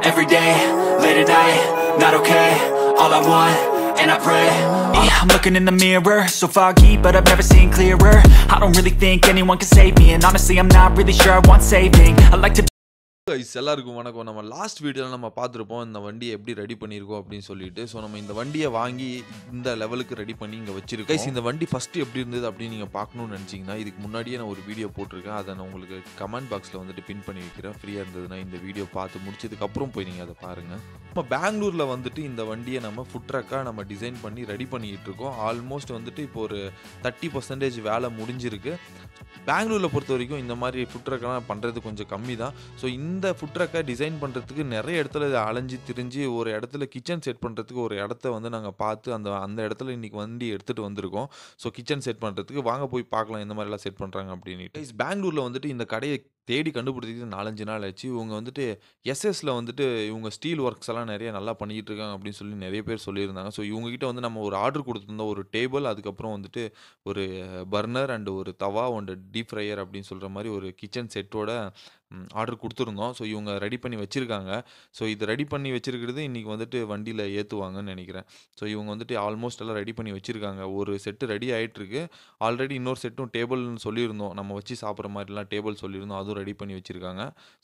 Every day, late at night, not okay All I want, and I pray uh, I'm looking in the mirror, so foggy But I've never seen clearer I don't really think anyone can save me And honestly, I'm not really sure I want saving I like to guys எல்லாருக்கும் வணக்கம் நம்ம last வீடியோவில் நம்ம பார்த்துருப்போம் இந்த வண்டியை எப்படி ready பண்ணியிருக்கோம் அப்படின்னு சொல்லிட்டு ஸோ நம்ம இந்த வண்டியை வாங்கி இந்த லெவலுக்கு ரெடி பண்ணி இங்கே வச்சிருக்கோம் கைஸ் இந்த வண்டி ஃபஸ்ட்டு எப்படி இருந்தது அப்படின்னு நீங்கள் பார்க்கணும்னு நினச்சிங்கன்னா இதுக்கு முன்னாடியே நான் ஒரு வீடியோ போட்டிருக்கேன் அதை நான் உங்களுக்கு கமெண்ட் பாக்ஸில் வந்துட்டு பின் பண்ணி வைக்கிறேன் ஃப்ரீயாக இருந்ததுன்னா இந்த வீடியோ பார்த்து முடிச்சதுக்கப்புறம் போய் நீங்கள் அதை பாருங்கள் நம்ம பெங்களூரில் வந்துட்டு இந்த வண்டியை நம்ம ஃபுட் ட்ரக்காக நம்ம டிசைன் பண்ணி ரெடி பண்ணிக்கிட்டு இருக்கோம் ஆல்மோஸ்ட் வந்துட்டு இப்போ ஒரு தேர்ட்டி பர்சன்டேஜ் வேலை முடிஞ்சிருக்கு பெங்களூரில் பொறுத்த வரைக்கும் இந்த மாதிரி ஃபுட் ட்ரக்கெல்லாம் பண்ணுறது கொஞ்சம் கம்மி தான் ஸோ இந்த ஃபுட் ட்ரக்கை டிசைன் பண்ணுறதுக்கு நிறைய இடத்துல இதை அலைஞ்சு திரிஞ்சு ஒரு இடத்துல கிச்சன் செட் பண்ணுறதுக்கு ஒரு இடத்த வந்து நாங்கள் பார்த்து அந்த அந்த இடத்துல இன்றைக்கி வண்டி எடுத்துகிட்டு வந்திருக்கோம் ஸோ கிச்சன் செட் பண்ணுறதுக்கு வாங்க போய் பார்க்கலாம் இந்த மாதிரிலாம் செட் பண்ணுறாங்க அப்படின்ட்டு பெங்களூரில் வந்துட்டு இந்த கடையை தேடி கண்டுபிடிச்சிட்டு நாலஞ்சு நாள் ஆச்சு இவங்க வந்துட்டு எஸ்எஸ்ல வந்துட்டு இவங்க ஸ்டீல் ஒர்க்ஸ் எல்லாம் நிறைய நல்லா பண்ணிக்கிட்டு இருக்காங்க அப்படின்னு சொல்லி நிறைய பேர் சொல்லியிருந்தாங்க ஸோ இவங்ககிட்ட வந்து நம்ம ஒரு ஆர்டர் கொடுத்துருந்தோம் ஒரு டேபிள் அதுக்கப்புறம் வந்துட்டு ஒரு பர்னர் அண்ட் ஒரு தவா ஒன்று டீப் ஃப்ரையர் அப்படின்னு சொல்கிற மாதிரி ஒரு கிச்சன் செட்டோட ஆர்டர் கொடுத்துருந்தோம் ஸோ இவங்க ரெடி பண்ணி வச்சுருக்காங்க ஸோ இது ரெடி பண்ணி வச்சிருக்கிறது இன்றைக்கி வந்துட்டு வண்டியில் ஏற்றுவாங்கன்னு நினைக்கிறேன் ஸோ இவங்க வந்துட்டு ஆல்மோஸ்ட் எல்லாம் ரெடி பண்ணி வச்சுருக்காங்க ஒரு செட்டு ரெடி ஆகிட்டுருக்கு ஆல்ரெடி இன்னொரு செட்டும் டேபிள்னு சொல்லியிருந்தோம் நம்ம வச்சு சாப்பிட்ற மாதிரிலாம் டேபிள் சொல்லியிருந்தோம் அதுவும் ரெடி பண்ணி வச்சுருக்காங்க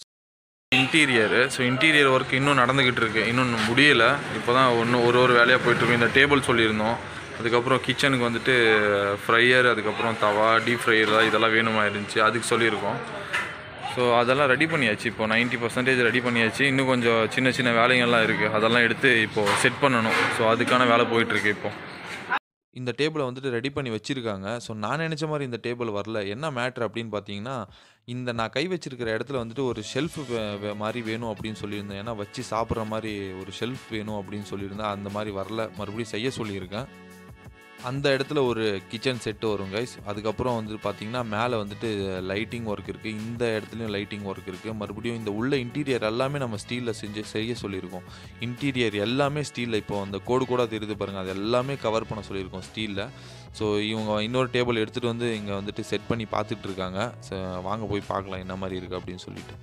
இன்டீரியரு ஸோ இன்டீரியர் ஒர்க் இன்னும் நடந்துக்கிட்டு இருக்கு இன்னும் முடியலை இப்போ தான் ஒன்று ஒரு ஒரு வேலையாக போயிட்டுருக்கு இந்த டேபிள் சொல்லியிருந்தோம் அதுக்கப்புறம் கிச்சனுக்கு வந்துட்டு ஃப்ரையர் அதுக்கப்புறம் தவா டீப் ஃப்ரையர் இதெல்லாம் வேணுமா இருந்துச்சு அதுக்கு சொல்லியிருக்கோம் ஸோ அதெல்லாம் ரெடி பண்ணியாச்சு இப்போ நைன்ட்டி பர்சன்டேஜ் ரெடி பண்ணியாச்சு இன்னும் கொஞ்சம் சின்ன சின்ன வேலைங்கள்லாம் இருக்குது அதெல்லாம் எடுத்து இப்போது செட் பண்ணணும் ஸோ அதுக்கான வேலை போயிட்டுருக்கு இப்போது இந்த டேபிளை வந்துட்டு ரெடி பண்ணி வச்சுருக்காங்க ஸோ நான் நினச்ச மாதிரி இந்த டேபிள் வரல என்ன மேட்ரு அப்படின்னு பார்த்தீங்கன்னா இந்த நான் கை வச்சிருக்கிற இடத்துல வந்துட்டு ஒரு ஷெல்ஃப் மாதிரி வேணும் அப்படின்னு சொல்லியிருந்தேன் ஏன்னா வச்சு சாப்பிட்ற மாதிரி ஒரு ஷெல்ஃப் வேணும் அப்படின்னு சொல்லியிருந்தேன் அந்த மாதிரி வரல மறுபடியும் செய்ய சொல்லியிருக்கேன் அந்த இடத்துல ஒரு கிச்சன் செட்டு வரும் கைஸ் அதுக்கப்புறம் வந்து பார்த்தீங்கன்னா மேலே வந்துட்டு லைட்டிங் ஒர்க் இருக்குது இந்த இடத்துலையும் லைட்டிங் ஒர்க் இருக்குது மறுபடியும் இந்த உள்ள இன்டீரியர் எல்லாமே நம்ம ஸ்டீலில் செஞ்சு செய்ய சொல்லியிருக்கோம் இன்டீரியர் எல்லாமே ஸ்டீலில் இப்போ அந்த கோடு கூட தெரியுது பாருங்கள் அது எல்லாமே கவர் பண்ண சொல்லியிருக்கோம் ஸ்டீலில் ஸோ இவங்க இன்னொரு டேபிள் எடுத்துகிட்டு வந்து இங்கே வந்துட்டு செட் பண்ணி பார்த்துட்டு இருக்காங்க ஸோ வாங்க போய் பார்க்கலாம் என்ன மாதிரி இருக்குது அப்படின்னு சொல்லிட்டு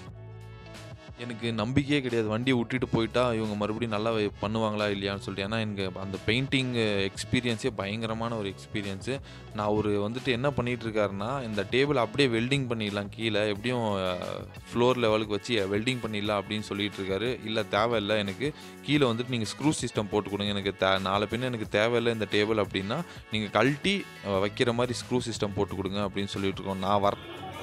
எனக்கு நம்பிக்கையே கிடையாது வண்டியை விட்டுட்டு போயிட்டா இவங்க மறுபடியும் நல்லா பண்ணுவாங்களா இல்லையான்னு சொல்லிட்டு ஏன்னா எனக்கு அந்த பெயிண்டிங் எக்ஸ்பீரியன்ஸே பயங்கரமான ஒரு எக்ஸ்பீரியன்ஸு நான் ஒரு வந்துட்டு என்ன பண்ணிகிட்டு இருக்காருன்னா இந்த டேபிள் அப்படியே வெல்டிங் பண்ணிடலாம் கீழே எப்படியும் ஃப்ளோர் லெவலுக்கு வச்சு வெல்டிங் பண்ணிடலாம் அப்படின்னு சொல்லிட்டு இருக்காரு இல்லை தேவையில்லை எனக்கு கீழே வந்துட்டு நீங்கள் ஸ்க்ரூ சிஸ்டம் போட்டு கொடுங்க எனக்கு தே நாலு பின்ன எனக்கு தேவையில்லை இந்த டேபிள் அப்படின்னா நீங்கள் கழட்டி வைக்கிற மாதிரி ஸ்க்ரூ சிஸ்டம் போட்டு கொடுங்க அப்படின்னு சொல்லிட்டு இருக்கோம் நான் வர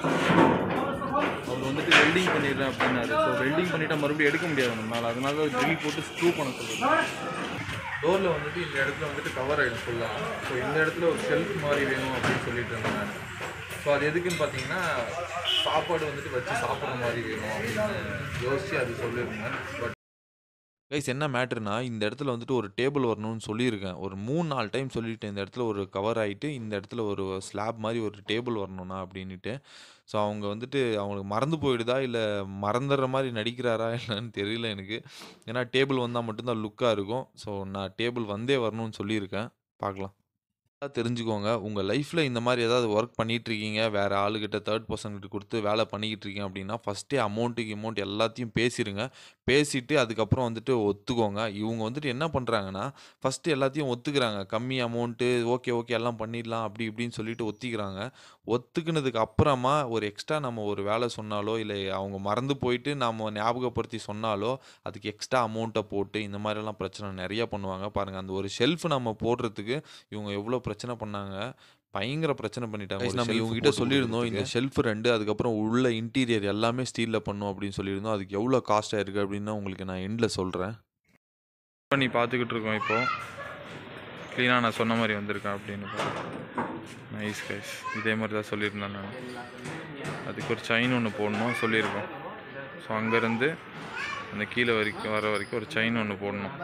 அவர் வந்துட்டு வெல்டிங் பண்ணிடுறேன் அப்படின்னாரு ஸோ வெல்டிங் பண்ணிட்டா மறுபடியும் எடுக்க முடியாது நம்மளால் அதனால ட்ரில் போட்டு ஸ்க்ரூ பண்ண சொல்லுங்க டோரில் வந்துட்டு இந்த இடத்துல வந்துட்டு கவர் ஆகிடும் ஃபுல்லாக ஸோ இந்த இடத்துல ஒரு ஷெல்ஃப் மாதிரி வேணும் அப்படின்னு சொல்லிட்டு இருந்தேன் நான் ஸோ அது எதுக்குன்னு பார்த்தீங்கன்னா சாப்பாடு வந்துட்டு வச்சு சாப்பிட்ற மாதிரி வேணும் அப்படின்னு யோசிச்சு அது சொல்லியிருந்தேன் பட் கைஸ் என்ன மேட்ருனா இந்த இடத்துல வந்துட்டு ஒரு டேபிள் வரணும்னு சொல்லியிருக்கேன் ஒரு மூணு நாலு டைம் சொல்லிட்டேன் இந்த இடத்துல ஒரு கவர் ஆகிட்டு இந்த இடத்துல ஒரு ஸ்லாப் மாதிரி ஒரு டேபிள் வரணும்னா அப்படின்ட்டு ஸோ அவங்க வந்துட்டு அவங்களுக்கு மறந்து போயிடுதா இல்லை மறந்துடுற மாதிரி நடிக்கிறாரா இல்லைன்னு தெரியல எனக்கு ஏன்னா டேபிள் வந்தால் மட்டும்தான் லுக்காக இருக்கும் ஸோ நான் டேபிள் வந்தே வரணும்னு சொல்லியிருக்கேன் பார்க்கலாம் தெரிஞ்சுக்கோங்க உங்கள் லைஃப்பில் இந்த மாதிரி ஏதாவது ஒர்க் பண்ணிகிட்டு இருக்கீங்க வேறு ஆளுகிட்ட தேர்ட் பர்சன்கிட்ட கொடுத்து வேலை பண்ணிக்கிட்டு இருக்கீங்க அப்படின்னா ஃபஸ்ட்டே அமௌண்ட்டுக்கு அமௌண்ட் எல்லாத்தையும் பேசிடுங்க பேசிட்டு அதுக்கப்புறம் வந்துட்டு ஒத்துக்கோங்க இவங்க வந்துட்டு என்ன பண்ணுறாங்கன்னா ஃபஸ்ட்டு எல்லாத்தையும் ஒத்துக்கிறாங்க கம்மி அமௌண்ட்டு ஓகே ஓகே எல்லாம் பண்ணிடலாம் அப்படி இப்படின்னு சொல்லிட்டு ஒத்திக்கிறாங்க ஒத்துக்கினதுக்கு அப்புறமா ஒரு எக்ஸ்ட்ரா நம்ம ஒரு வேலை சொன்னாலோ இல்லை அவங்க மறந்து போயிட்டு நம்ம ஞாபகப்படுத்தி சொன்னாலோ அதுக்கு எக்ஸ்ட்ரா அமௌண்ட்டை போட்டு இந்த மாதிரிலாம் பிரச்சனை நிறைய பண்ணுவாங்க பாருங்கள் அந்த ஒரு ஷெல்ஃப் நம்ம போடுறதுக்கு இவங்க எவ்வளோ பிரச்சனை பண்ணாங்க பயங்கர பிரச்சனை பண்ணிட்டாங்க நம்ம இவங்க கிட்ட சொல்லியிருந்தோம் இந்த ஷெல்ஃப் ரெண்டு அதுக்கப்புறம் உள்ள இன்டீரியர் எல்லாமே ஸ்டீலில் பண்ணும் அப்படின்னு சொல்லியிருந்தோம் அதுக்கு எவ்வளோ காஸ்ட் ஆயிருக்கு அப்படின்னு உங்களுக்கு நான் எண்டில் சொல்கிறேன் பண்ணி பார்த்துக்கிட்டு இருக்கோம் இப்போது க்ளீனாக நான் சொன்ன மாதிரி வந்திருக்கேன் அப்படின்னு நைஸ் கைஸ் இதே மாதிரி தான் சொல்லியிருந்தேன் நான் அதுக்கு ஒரு செயின் ஒன்று போடணும் சொல்லியிருக்கோம் ஸோ அங்கேருந்து அந்த கீழே வரைக்கும் வர வரைக்கும் ஒரு செயின் ஒன்று போடணும்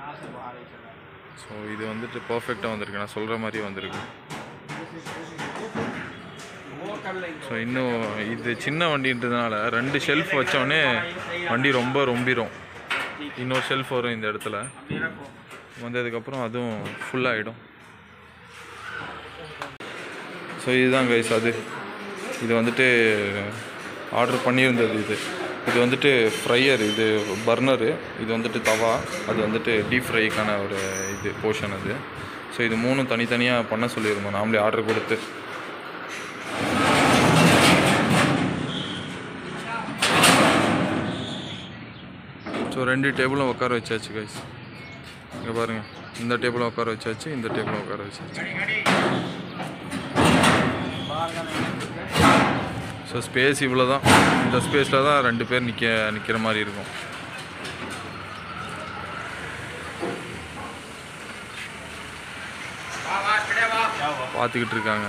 ஸோ இது வந்துட்டு பர்ஃபெக்டாக வந்திருக்கு நான் சொல்கிற மாதிரி வந்திருக்கு ஸோ இன்னும் இது சின்ன வண்டின்றதுனால ரெண்டு ஷெல்ஃப் வச்சோடனே வண்டி ரொம்ப ரொம்பிரும் இன்னொரு ஷெல்ஃப் வரும் இந்த இடத்துல வந்ததுக்கப்புறம் அதுவும் ஃபுல்லாகிடும் ஸோ இதுதான் கைஸ் அது இது வந்துட்டு ஆர்டர் பண்ணியிருந்தது இது இது வந்துட்டு ஃப்ரையர் இது பர்னரு இது வந்துட்டு தவா அது வந்துட்டு டீப் ஃப்ரைக்கான ஒரு இது போர்ஷன் அது ஸோ இது மூணும் தனித்தனியாக பண்ண சொல்லியிருந்தோம் நாமளே ஆர்டர் கொடுத்து ஸோ ரெண்டு டேபிளும் உட்கார வச்சாச்சு கைஸ் இங்கே பாருங்கள் இந்த டேபிளும் உட்கார வச்சாச்சு இந்த டேபிளும் உட்கார வச்சாச்சு ஸோ ஸ்பேஸ் இவ்வளோ தான் இந்த ஸ்பேஸில் தான் ரெண்டு பேர் நிற்க நிற்கிற மாதிரி இருக்கும் பார்த்துக்கிட்டு இருக்காங்க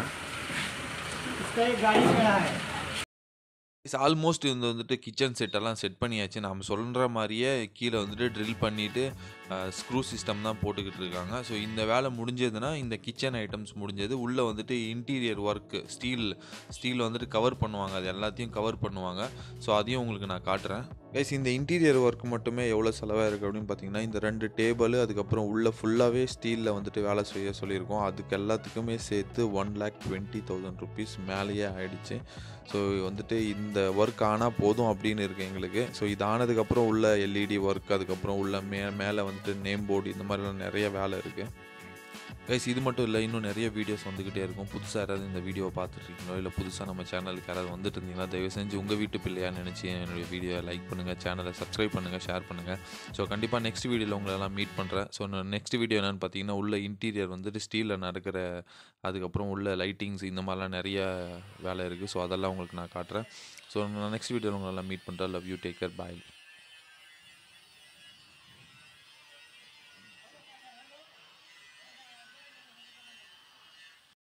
ஆல்மோஸ்ட் இந்த வந்துட்டு கிச்சன் செட்டெல்லாம் செட் பண்ணியாச்சு நம்ம சொல்கிற மாதிரியே கீழே வந்துட்டு ட்ரில் பண்ணிவிட்டு ஸ்க்ரூ சிஸ்டம் தான் போட்டுக்கிட்டு இருக்காங்க ஸோ இந்த வேலை முடிஞ்சதுன்னா இந்த கிச்சன் ஐட்டம்ஸ் முடிஞ்சது உள்ளே வந்துட்டு இன்டீரியர் ஒர்க்கு ஸ்டீல் ஸ்டீல் வந்துட்டு கவர் பண்ணுவாங்க அது எல்லாத்தையும் கவர் பண்ணுவாங்க ஸோ அதையும் உங்களுக்கு நான் காட்டுறேன் கைஸ் இந்த இன்டீரியர் ஒர்க் மட்டுமே எவ்வளோ செலவாக இருக்குது அப்படின்னு பார்த்தீங்கன்னா இந்த ரெண்டு டேபிள் அதுக்கப்புறம் உள்ளே ஃபுல்லாகவே ஸ்டீலில் வந்துட்டு வேலை செய்ய சொல்லியிருக்கோம் அதுக்கு எல்லாத்துக்குமே சேர்த்து one lakh twenty thousand rupees மேலேயே ஆயிடுச்சு ஸோ வந்துட்டு இந்த ஒர்க் ஆனால் போதும் அப்படின்னு இருக்குது எங்களுக்கு ஸோ இது ஆனதுக்கப்புறம் உள்ள எல்இடி ஒர்க் அதுக்கப்புறம் உள்ள மே மேலே வந்துட்டு நேம் போர்டு இந்த மாதிரிலாம் நிறைய வேலை இருக்குது கைஸ் இது மட்டும் இல்லை இன்னும் நிறைய வீடியோஸ் வந்துக்கிட்டே இருக்கும் புதுசாக யாராவது இந்த வீடியோவை பார்த்துட்ருக்கீங்களோ இல்லை புதுசாக நம்ம சேனலுக்கு யாராவது வந்துட்டு இருந்தீங்களா தயவு செஞ்சு உங்கள் வீட்டு பிள்ளையா நினச்சி என்னுடைய வீடியோவை லைக் பண்ணுங்கள் சேனலை சப்ஸ்கிரைப் பண்ணுங்கள் ஷேர் பண்ணுங்கள் ஸோ கண்டிப்பாக நெக்ஸ்ட் வீடியோவில் உங்களெல்லாம் மீட் பண்ணுறேன் ஸோ நெக்ஸ்ட் வீடியோ என்னென்னு பார்த்தீங்கன்னா உள்ள இன்டீரியர் வந்துட்டு ஸ்டீலில் நடக்கிற அதுக்கப்புறம் உள்ள லைட்டிங்ஸ் இந்த மாதிரிலாம் நிறைய வேலை இருக்குது ஸோ அதெல்லாம் உங்களுக்கு நான் காட்டுறேன் ஸோ நான் நெக்ஸ்ட் வீடியோவில் உங்களெல்லாம் மீட் பண்ணுறேன் love you take care bye